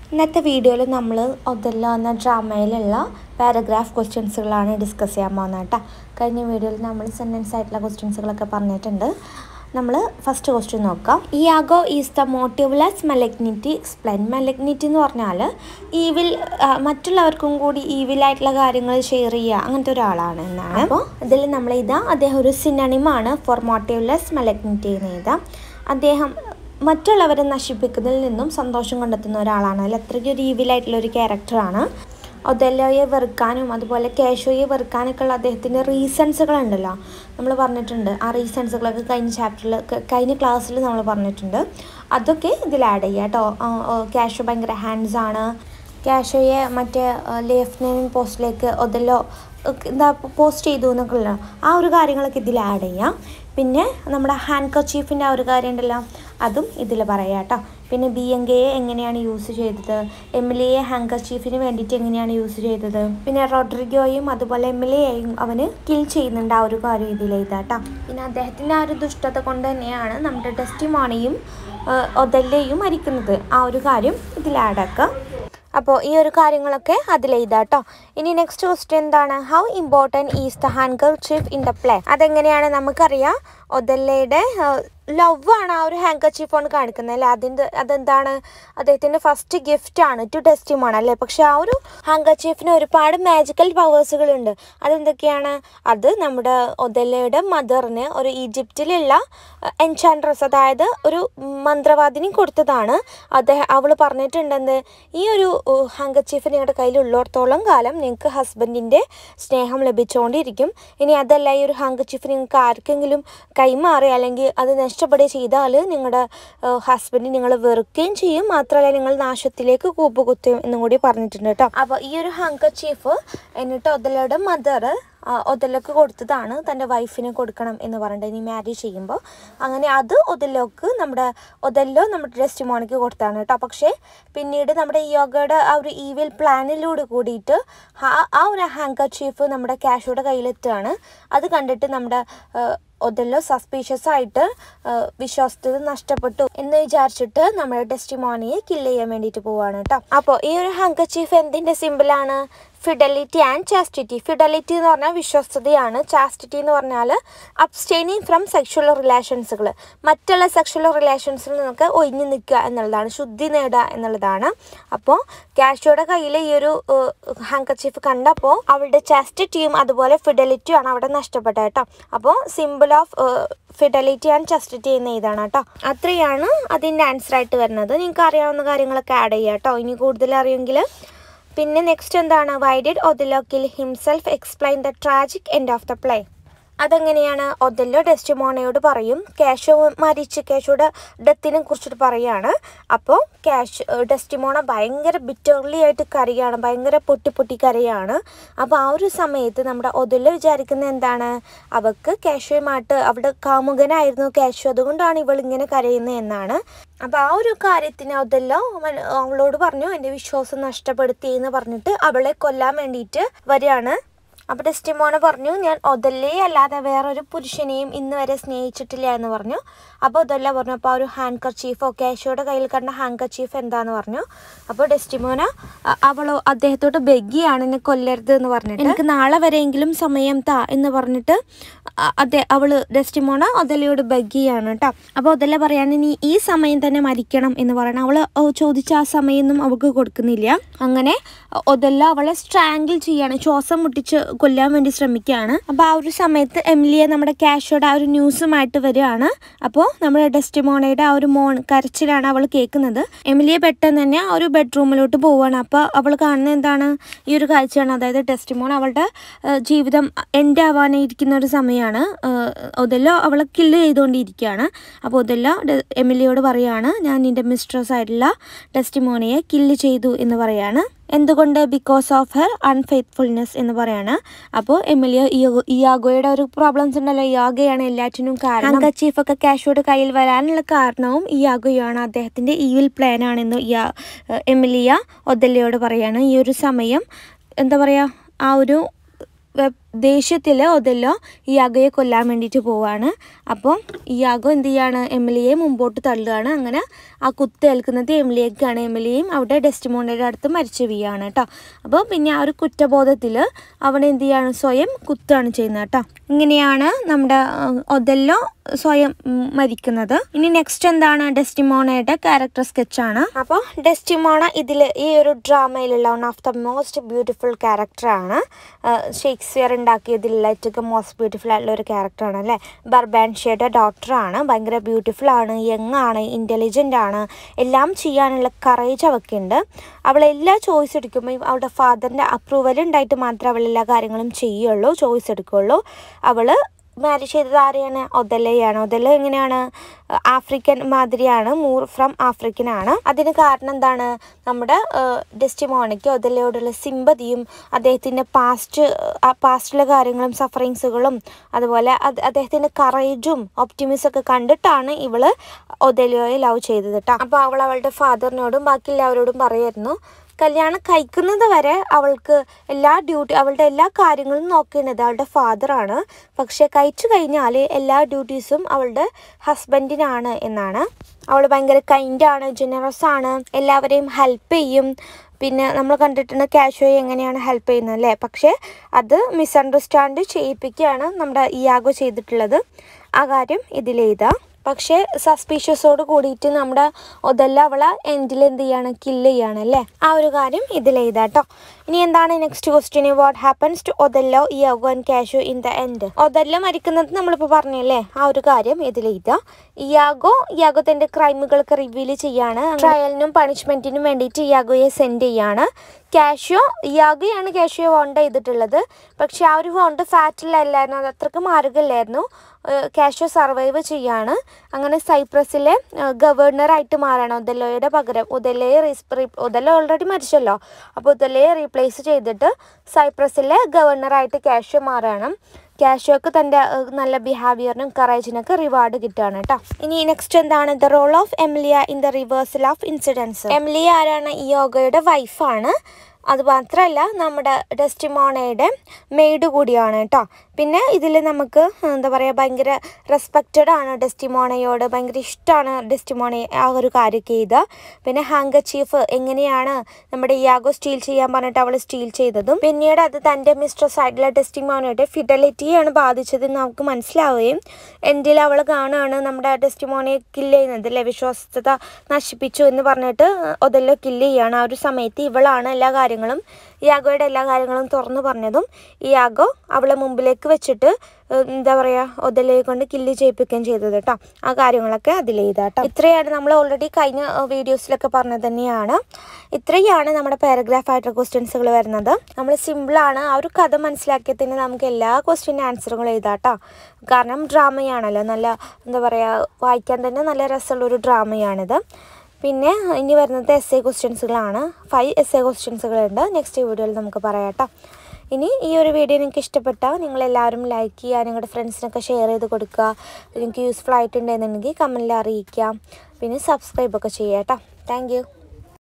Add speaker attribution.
Speaker 1: ഇന്നത്തെ വീഡിയോയിൽ നമ്മൾ ഒതെല്ലോ എന്ന ഡ്രാമയിലുള്ള പാരഗ്രാഫ് ക്വസ്റ്റ്യൻസുകളാണ് ഡിസ്കസ് ചെയ്യാൻ പോകുന്നത് കേട്ടോ കഴിഞ്ഞ വീഡിയോയിൽ നമ്മൾ സെൻറ്റൻസ് ആയിട്ടുള്ള ക്വസ്റ്റ്യൻസുകളൊക്കെ പറഞ്ഞിട്ടുണ്ട് നമ്മൾ ഫസ്റ്റ് ക്വസ്റ്റ്യൻ നോക്കാം Iago is the motiveless malignity explain malignity എന്ന് പറഞ്ഞാൽ ഈവിൽ മറ്റുള്ളവർക്കും കൂടി ഈവിലായിട്ടുള്ള കാര്യങ്ങൾ ഷെയർ ചെയ്യുക അങ്ങനത്തെ ഒരാളാണ് എന്നാണ് അപ്പോൾ ഇതിൽ നമ്മൾ ഇതാ അദ്ദേഹം ഒരു സിനണിമാണ് ഫോർ മോട്ടീവ്ലെസ് മെലഗ്നിറ്റി എന്ന് എഴുതാം അദ്ദേഹം മറ്റുള്ളവരെ നശിപ്പിക്കുന്നതിൽ നിന്നും സന്തോഷം കണ്ടെത്തുന്ന ഒരാളാണ് അതിൽ അത്രയ്ക്ക് ഒരു ഈവിലായിട്ടുള്ള ഒരു ക്യാരക്ടറാണ് ഒതെല്ലോയെ വെറുക്കാനും അതുപോലെ കേശോയെ വെറുക്കാനൊക്കെ ഉള്ള അദ്ദേഹത്തിൻ്റെ റീസൺസുകളുണ്ടല്ലോ നമ്മൾ പറഞ്ഞിട്ടുണ്ട് ആ റീസൺസുകളൊക്കെ കഴിഞ്ഞ ചാപ്റ്ററിൽ കഴിഞ്ഞ ക്ലാസ്സിൽ നമ്മൾ പറഞ്ഞിട്ടുണ്ട് അതൊക്കെ ഇതിൽ ആഡ് ചെയ്യുക കേട്ടോ ക്യാഷോ ഭയങ്കര ഹാൻഡ്സ് ആണ് ക്യാഷോയെ മറ്റേ ലെഫ്റ്റനൻറ്റ് പോസ്റ്റിലേക്ക് ഒതെല്ലോ എന്താ പോസ്റ്റ് ചെയ്തു എന്നൊക്കെയുള്ള ആ ഒരു കാര്യങ്ങളൊക്കെ ഇതിൽ ആഡ് ചെയ്യാം പിന്നെ നമ്മുടെ ഹാൻഡ് കച്ചീഫിൻ്റെ ആ ഒരു കാര്യം ഉണ്ടല്ലോ അതും ഇതിൽ പറയാം കേട്ടോ പിന്നെ ബി എൻ കെയെ എങ്ങനെയാണ് യൂസ് ചെയ്തത് എം എൽ എയെ ഹാൻഡ് കച്ചീഫിന് വേണ്ടിയിട്ട് എങ്ങനെയാണ് യൂസ് ചെയ്തത് പിന്നെ റോഡ്രിഗോയും അതുപോലെ എം എൽ എയും അവന് കിൽ ചെയ്യുന്നുണ്ട് ആ ഒരു കാര്യം ഇതിൽ എഴുതാട്ടോ പിന്നെ അദ്ദേഹത്തിൻ്റെ ആ ഒരു ദുഷ്ടത കൊണ്ട് തന്നെയാണ് നമ്മുടെ ടെസ്റ്റിമോണിയും ഒതല്ലയും മരിക്കുന്നത് ആ ഒരു കാര്യം ഇതിൽ ആഡാക്കുക അപ്പോൾ ഈ ഒരു കാര്യങ്ങളൊക്കെ അതിലെഴുതാട്ടോ ഇനി നെക്സ്റ്റ് ക്വസ്റ്റ്യൻ എന്താണ് how important is the handkerchief in the play അതെങ്ങനെയാണ് നമുക്കറിയാം ഒതല്ലയുടെ ലവ് ആണ് ആ ഒരു ഹാങ്കർ ചീഫ് കൊണ്ട് കാണിക്കുന്നത് അല്ലേ അതിൻ്റെ അതെന്താണ് അദ്ദേഹത്തിൻ്റെ ഫസ്റ്റ് ഗിഫ്റ്റ് ആണ് ടു ടെസ്റ്റിമോൺ അല്ലേ പക്ഷെ ആ ഒരു ഹാങ്കർ ചീഫിന് ഒരുപാട് മാജിക്കൽ പവേഴ്സുകളുണ്ട് അതെന്തൊക്കെയാണ് അത് നമ്മുടെ ഒതല്ലയുടെ മദറിന് ഒരു ഈജിപ്തിലുള്ള എൻചാൻഡ്രസ് അതായത് ഒരു മന്ത്രവാദിനി കൊടുത്തതാണ് അദ്ദേഹം അവൾ പറഞ്ഞിട്ടുണ്ടെന്ന് ഈ ഒരു ഹാങ്കർ ചീഫ് നിങ്ങളുടെ കയ്യിലുള്ളിടത്തോളം കാലം നിങ്ങൾക്ക് ഹസ്ബൻഡിൻ്റെ സ്നേഹം ലഭിച്ചുകൊണ്ടിരിക്കും ഇനി അതല്ല ഈ ഒരു ഹാങ്കർ ചീഫ് നിങ്ങൾക്ക് ആർക്കെങ്കിലും കൈമാറി അല്ലെങ്കിൽ അത് നഷ്ടപ്പെടുകയും ചെയ്താൽ നിങ്ങളുടെ ഹസ്ബൻഡ് നിങ്ങൾ വെറുക്കുകയും ചെയ്യും മാത്രമല്ല നിങ്ങൾ നാശത്തിലേക്ക് കൂപ്പുകുത്തും എന്നും കൂടി പറഞ്ഞിട്ടുണ്ട് കേട്ടോ അപ്പോൾ ഈ ഒരു ഹാങ്കർ ചീഫ് എന്നിട്ട് ഒതലയുടെ മദർ ഒതല്ലക്ക് കൊടുത്തതാണ് തൻ്റെ വൈഫിന് കൊടുക്കണം എന്ന് പറഞ്ഞിട്ട് ഇനി മാരേജ് ചെയ്യുമ്പോൾ അങ്ങനെ അത് ഒതല്ലോക്ക് നമ്മുടെ ഒതല്ലോ നമ്മുടെ ടെസ്റ്റിമോണിക്ക് കൊടുത്താണ് കേട്ടോ പക്ഷേ പിന്നീട് നമ്മുടെ യോഗയുടെ ആ ഒരു ഈവിൽ പ്ലാനിലൂടെ കൂടിയിട്ട് ആ ഒരു ഹാങ്കർ ചീഫ് നമ്മുടെ ക്യാഷോടെ കയ്യിലെത്തുകയാണ് അത് കണ്ടിട്ട് നമ്മുടെ ഒതെല്ലോ സസ്പീഷ്യസ് ആയിട്ട് വിശ്വാസത്തിൽ നഷ്ടപ്പെട്ടു എന്ന് വിചാരിച്ചിട്ട് നമ്മുടെ ടെസ്റ്റിമോണിയെ കില്ല് ചെയ്യാൻ വേണ്ടിയിട്ട് പോവാണ് കേട്ടോ അപ്പോൾ ഈ ഒരു ഹാങ്കർ ചീഫ് എന്തിൻ്റെ സിമ്പിളാണ് ഫിഡലിറ്റി ആൻഡ് ചാസ്റ്റിറ്റി ഫിഡലിറ്റി എന്ന് പറഞ്ഞാൽ വിശ്വസ്തതയാണ് ചാസ്റ്റിറ്റി എന്ന് പറഞ്ഞാൽ അബ്സ്റ്റെയിനിങ് ഫ്രം സെക്ഷൽ റിലേഷൻസുകൾ മറ്റുള്ള സെക്ഷൽ റിലേഷൻസിൽ നിന്നൊക്കെ ഒഴിഞ്ഞു നിൽക്കുക എന്നുള്ളതാണ് ശുദ്ധി നേടുക എന്നുള്ളതാണ് അപ്പോൾ കാഷോയുടെ കയ്യിൽ ഈ ഒരു ഹാങ്കർ ചീഫ് കണ്ടപ്പോൾ അവളുടെ ചാസ്റ്റിറ്റിയും അതുപോലെ ഫിഡലിറ്റിയും ആണ് അവിടെ നഷ്ടപ്പെട്ടത് കേട്ടോ അപ്പോൾ symbol of fidelity and chastity എന്ന് ഇതാണ് കേട്ടോ അത്രയാണ് അതിൻ്റെ ആൻസർ ആയിട്ട് വരുന്നത് നിങ്ങൾക്ക് അറിയാവുന്ന കാര്യങ്ങളൊക്കെ ആഡ് ചെയ്യാം കേട്ടോ ഇനി കൂടുതൽ അറിയുമെങ്കിൽ പിന്നെ നെക്സ്റ്റ് എന്താണ് why did Othello kill himself explain the tragic end of the play അതെങ്ങനെയാണ് ഒതെല്ലോ ഡെസ്റ്റിമോണയോട് പറയും ക്യാഷോ മരിച്ച് ക്യാഷോയുടെ ഡെത്തിനെ കുറിച്ചിട്ട് പറയുകയാണ് അപ്പോൾ ക്യാഷ് ഡെസ്റ്റിമോണ ഭയങ്കര ബിറ്റർലി ആയിട്ട് കരയാണ് ഭയങ്കര പൊട്ടി പൊട്ടി കരയാണ് അപ്പോൾ ആ ഒരു സമയത്ത് നമ്മുടെ ഒതെല്ലോ വിചാരിക്കുന്ന എന്താണ് അവൾക്ക് ക്യാഷോയുമായിട്ട് അവിടെ കാമുകനായിരുന്നു ക്യാഷോ അതുകൊണ്ടാണ് ഇവൾ ഇങ്ങനെ കരയുന്നത് എന്നാണ് അപ്പോൾ ആ ഒരു കാര്യത്തിന് ഒതെല്ലോ അവളോട് പറഞ്ഞു എൻ്റെ വിശ്വാസം നഷ്ടപ്പെടുത്തി എന്ന് പറഞ്ഞിട്ട് അവളെ കൊല്ലാൻ വേണ്ടിയിട്ട് വരികയാണ് അപ്പോൾ ടെസ്റ്റിമോണ പറഞ്ഞു ഞാൻ ഒതല്ലേ അല്ലാതെ വേറൊരു പുരുഷനെയും ഇന്ന് വരെ സ്നേഹിച്ചിട്ടില്ല എന്ന് പറഞ്ഞു അപ്പോൾ ഒതല്ല പറഞ്ഞു അപ്പോൾ ആ ഒരു ഹാൻഡ് കർച്ചീഫോ ക്യാഷോയുടെ കയ്യിൽ കണ്ട ഹാൻഡ് കർച്ചീഫ് എന്താന്ന് പറഞ്ഞു അപ്പോൾ ഡെസ്റ്റിമോന അവൾ അദ്ദേഹത്തോട് ബെഗിയാണ് എന്നെ കൊല്ലരുത് എന്ന് പറഞ്ഞിട്ട് എനിക്ക് നാളെ വരെയെങ്കിലും സമയം താ എന്ന് പറഞ്ഞിട്ട് അതെ അവൾ ഡെസ്റ്റിമോണ ഒതലയോട് ബെഗിയാണ് കേട്ടോ അപ്പോൾ ഒതല്ല പറയാണ് ഇനി ഈ സമയം തന്നെ മരിക്കണം എന്ന് പറയണം അവൾ ചോദിച്ച ആ സമയമൊന്നും അവൾക്ക് കൊടുക്കുന്നില്ല അങ്ങനെ ഒതല്ല അവളെ സ്ട്രാങ്കിൾ ചെയ്യാണ് ശ്വാസം മുട്ടിച്ച് കൊല്ലാൻ വേണ്ടി ശ്രമിക്കുകയാണ് അപ്പോൾ ആ ഒരു സമയത്ത് എമിലിയെ നമ്മുടെ ക്യാഷോയുടെ ആ ഒരു ന്യൂസുമായിട്ട് വരികയാണ് അപ്പോൾ നമ്മുടെ ഡെസ്റ്റിമോണയുടെ ആ ഒരു മോൺ കരച്ചിലാണ് അവൾ കേൾക്കുന്നത് എമിലിയെ പെട്ടെന്ന് തന്നെ ആ ഒരു ബെഡ്റൂമിലോട്ട് പോവുകയാണ് അപ്പോൾ അവൾ കാണുന്നത് എന്താണ് ഈ ഒരു കാഴ്ചയാണ് അതായത് ഡെസ്റ്റിമോൺ അവളുടെ ജീവിതം എൻഡ് ആവാനിരിക്കുന്ന ഒരു സമയമാണ് ഒതെല്ലോ അവളെ കില്ല് ചെയ്തുകൊണ്ടിരിക്കുകയാണ് അപ്പോൾ ഒതെല്ലോ എമിലിയോട് പറയുകയാണ് ഞാൻ നിൻ്റെ മിസ്ട്രസ് ആയിട്ടുള്ള ഡെസ്റ്റിമോണയെ കില്ല് ചെയ്തു എന്ന് പറയാണ് എന്തുകൊണ്ട് ബിക്കോസ് ഓഫ് ഹെർ അൺഫെയ്ത്ത്ഫുൾനെസ് എന്ന് പറയാണ് അപ്പോൾ എമിലിയ ഇയാഗോയുടെ ഒരു പ്രോബ്ലംസ് ഉണ്ടല്ലോ ഇയാഗയാണ് എല്ലാറ്റിനും കാരണം ചീഫ് ഒക്കെ ക്യാഷോട് കയ്യിൽ വരാനുള്ള കാരണവും ഇയാഗോയാണ് അദ്ദേഹത്തിൻ്റെ ഈവിൽ പ്ലാൻ ആണെന്ന് ഇയാ എമിലിയ ഒദല്ലയോട് പറയാണ് ഈ ഒരു സമയം എന്താ പറയുക ആ ഒരു ദേഷ്യത്തിൽ ഒതല്ലോ ഇയാഗോയെ കൊല്ലാൻ വേണ്ടിയിട്ട് പോവാണ് അപ്പോൾ ഇയാഗോ എന്ത് ചെയ്യാണ് എമിലിയെ മുമ്പോട്ട് തള്ളുകയാണ് അങ്ങനെ ആ കുത്ത് ഏൽക്കുന്നത് എമിലിയേക്കാണ് എമിലിയും അവിടെ ഡെസ്റ്റിമോണിയുടെ അടുത്ത് മരിച്ചു വീയാണ് കേട്ടോ അപ്പോൾ പിന്നെ ആ ഒരു കുറ്റബോധത്തിൽ അവൻ എന്ത് ചെയ്യാണ് സ്വയം കുത്താണ് ചെയ്യുന്നത് കേട്ടോ ഇങ്ങനെയാണ് നമ്മുടെ ഒതല്ലോ സ്വയം ഉം, മരിക്കുന്നത് ഇനി നെക്സ്റ്റ് എന്താണ് ഡെസ്റ്റിമോണയുടെ ക്യാരക്ടർ സ്കെച്ചാണ് അപ്പോൾ ഡെസ്റ്റിമോണ ഇതിൽ ഈ ഒരു ഡ്രാമയിലുള്ള one of the most beautiful ക്യാരക്ടറാണ് ഷേക്സ്പിയർ ഉണ്ടാക്കിയതിലുള്ള ഏറ്റവും മോസ്റ്റ് ബ്യൂട്ടിഫുൾ ആയിട്ടുള്ള ഒരു ക്യാരക്ടറാണ് അല്ലേ ബർബാൻഷ്യയുടെ ഡോക്ടറാണ് ഭയങ്കര ബ്യൂട്ടിഫുൾ ആണ് യങ് ആണ് ഇൻ്റലിജൻ്റ് ആണ് എല്ലാം ചെയ്യാനുള്ള കറേജ് അവൾക്കുണ്ട് അവൾ എല്ലാ ചോയ്സ് എടുക്കുമ്പോൾ അവളുടെ ഫാദറിൻ്റെ അപ്രൂവൽ ഉണ്ടായിട്ട് മാത്രമേ അവൾ എല്ലാ കാര്യങ്ങളും ചെയ്യുള്ളൂ ചോയ്സ് എടുക്കുകയുള്ളൂ അവൾ മാരേജ് ചെയ്തത് ആരെയാണ് ഒതല്ലയാണ് ഒതല്ല എങ്ങനെയാണ് ആഫ്രിക്കൻ മാതിരിയാണ് മൂർ ഫ്രം ആഫ്രിക്കൻ ആണ് അതിന് കാരണം എന്താണ് നമ്മുടെ ഡെസ്റ്റിമോണിക്ക് ഒതല്ലയോടുള്ള സിമ്പതിയും അദ്ദേഹത്തിൻ്റെ പാസ്റ്റ് ആ പാസ്റ്റിലെ കാര്യങ്ങളും സഫറിങ്സുകളും അതുപോലെ അത് അദ്ദേഹത്തിൻ്റെ കറേജും ഒപ്റ്റിമിസം ഒക്കെ കണ്ടിട്ടാണ് ഇവള് ഒതല്ലയോയെ ലവ് ചെയ്തത് കേട്ടോ അപ്പോൾ അവൾ അവളുടെ ഫാദറിനോടും ബാക്കി എല്ലാവരോടും പറയായിരുന്നു കല്യാണം കഴിക്കുന്നത് വരെ അവൾക്ക് എല്ലാ ഡ്യൂട്ടി അവളുടെ എല്ലാ കാര്യങ്ങളും നോക്കേണ്ടത് അവളുടെ ഫാദറാണ് പക്ഷെ കഴിച്ചു കഴിഞ്ഞാൽ എല്ലാ ഡ്യൂട്ടീസും അവളുടെ ഹസ്ബൻഡിനാണ് എന്നാണ് അവൾ ഭയങ്കര കൈൻഡാണ് ജനറസ് ആണ് എല്ലാവരെയും ഹെൽപ്പ് ചെയ്യും പിന്നെ നമ്മൾ കണ്ടിട്ടുണ്ട് കാഷ്യോയെ എങ്ങനെയാണ് ഹെൽപ്പ് ചെയ്യുന്നത് അല്ലേ പക്ഷേ അത് മിസ്അണ്ടർസ്റ്റാൻഡ് ചെയ്യിപ്പിക്കുകയാണ് നമ്മുടെ ഇയാഗോ ചെയ്തിട്ടുള്ളത് ആ കാര്യം ഇതിലെഴുതാം പക്ഷേ സസ്പീഷ്യസോട് കൂടിയിട്ട് നമ്മുടെ ഒതല്ല അവളെ എൻഡിൽ എന്ത് ചെയ്യാണ് കില്ല് ചെയ്യാണ് അല്ലേ ആ ഒരു കാര്യം ഇതിലെഴുതാട്ടോ ഇനി എന്താണ് next question what happens to Othello Iago and Cassio in the end Othello മരിക്കുന്നത് നമ്മളിപ്പോൾ പറഞ്ഞല്ലേ ആ ഒരു കാര്യം ഇതിലെഴുതാം ഇയാഗോ ഇയാഗോ തൻ്റെ ക്രൈമുകളൊക്കെ റിവീൽ ചെയ്യാണ് ട്രയലിനും പണിഷ്മെൻറ്റിനും വേണ്ടിയിട്ട് ഇയാഗോയെ സെൻഡ് ചെയ്യാണ് കാഷ്യോ ഇയാഗോയാണ് കാഷ്യോ വോണ്ട് ചെയ്തിട്ടുള്ളത് പക്ഷെ ആ ഒരു വോണ്ട് ഫാറ്റിലല്ലായിരുന്നു അത് അത്രക്ക് മാറുകയല്ലായിരുന്നു കാഷ്യോ സർവൈവ് ചെയ്യാണ് അങ്ങനെ സൈപ്രസിലെ ഗവർണറായിട്ട് മാറണം ഉദലോയുടെ പകരം ഉദലയെ ഉദല ഓൾറെഡി മരിച്ചല്ലോ അപ്പോൾ ഉദലയെ റീപ്ലേസ് ചെയ്തിട്ട് സൈപ്രസിലെ ഗവർണറായിട്ട് കാഷ്യോ മാറണം കാഷ്യോക്ക് തൻ്റെ ഏഹ്, നല്ല ബിഹേവിയറിനും കറേജിനൊക്കെ റിവാർഡ് കിട്ടുകയാണ് കേട്ടോ ഇനി നെക്സ്റ്റ് എന്താണ് the role of Emilia in the reversal of incidents Emilia ആരാണ് ഈ യോഗയുടെ വൈഫാണ് അത് മാത്രമല്ല നമ്മുടെ ഡെസ്റ്റിമോണയുടെ മെയ്ഡ് കൂടിയാണ് കേട്ടോ പിന്നെ ഇതിൽ നമുക്ക് എന്താ പറയുക ഭയങ്കര റെസ്പെക്റ്റഡ് ആണ് ഡെസ്റ്റിമോണയോട് ഭയങ്കര ഇഷ്ടമാണ് ഡെസ്റ്റിമോണയെ ആ ഒരു കാര്യമൊക്കെ ചെയ്ത് പിന്നെ ഹാങ്ക ചീഫ് എങ്ങനെയാണ് നമ്മുടെ ഇയാഗോ സ്റ്റീൽ ചെയ്യാൻ പറഞ്ഞിട്ട് അവൾ സ്റ്റീൽ ചെയ്തതും പിന്നീട് അത് തൻ്റെ മിസ്ട്രസ് ആയിട്ടുള്ള ഡെസ്റ്റിമോണയുടെ ഫിഡലിറ്റിയാണ് ബാധിച്ചതെന്ന് നമുക്ക് മനസ്സിലാവുകയും എൻഡിൽ അവൾ കാണുകയാണ് നമ്മുടെ ഡെസ്റ്റിമോണയെ കില്ല് ചെയ്യുന്നത് അല്ലേ വിശ്വാസ്യത നശിപ്പിച്ചു എന്ന് പറഞ്ഞിട്ട് ഒതെല്ലോ കില്ല് ചെയ്യാണ് ആ ഒരു സമയത്ത് ഇവളാണ് എല്ലാ കാര്യങ്ങളും ഇയാഗോയുടെ എല്ലാ കാര്യങ്ങളും തുറന്നു പറഞ്ഞതും ഇയാഗോ അവളെ മുമ്പിലേക്ക് വെച്ചിട്ട് ഏഹ്, എന്താ പറയുക ഒതലയെ കൊണ്ട് കില്ല് ചെയ്യിപ്പിക്കുകയും ചെയ്തത് കേട്ടോ ആ കാര്യങ്ങളൊക്കെ അതിലെഴുതാട്ടോ ഇത്രയാണ് നമ്മൾ ഓൾറെഡി കഴിഞ്ഞ വീഡിയോസിലൊക്കെ പറഞ്ഞത് തന്നെയാണ് ഇത്രയാണ് നമ്മുടെ പാരഗ്രാഫ് ആയിട്ടുള്ള ക്വസ്റ്റ്യൻസുകൾ വരുന്നത് നമ്മൾ സിമ്പിളാണ് ആ ഒരു കഥ മനസ്സിലാക്കിയാൽ തന്നെ നമുക്ക് എല്ലാ ക്വസ്റ്റ്യൻ്റെ ആൻസറുകളും എഴുതാട്ടോ കാരണം ഡ്രാമയാണല്ലോ നല്ല എന്താ പറയുക വായിക്കാൻ തന്നെ നല്ല രസമുള്ളൊരു ഡ്രാമയാണിത് പിന്നെ ഇനി വരുന്നത് എസ് എ ക്വസ്റ്റ്യൻസുകളാണ് ഫൈവ് എസ് എ ക്വസ്റ്റ്യൻസുകളുണ്ട് നെക്സ്റ്റ് വീഡിയോയിൽ നമുക്ക് പറയാം കേട്ടോ ഇനി ഈ ഒരു വീഡിയോ നിങ്ങൾക്ക് ഇഷ്ടപ്പെട്ടാൽ നിങ്ങളെല്ലാവരും ലൈക്ക് ചെയ്യുക നിങ്ങളുടെ ഫ്രണ്ട്സിനൊക്കെ ഷെയർ ചെയ്ത് കൊടുക്കുക നിങ്ങൾക്ക് യൂസ്ഫുൾ ആയിട്ടുണ്ടെന്നുണ്ടെങ്കിൽ കമൻറ്റിൽ അറിയിക്കാം പിന്നെ സബ്സ്ക്രൈബ് ഒക്കെ ചെയ്യുക കേട്ടോ താങ്ക് യു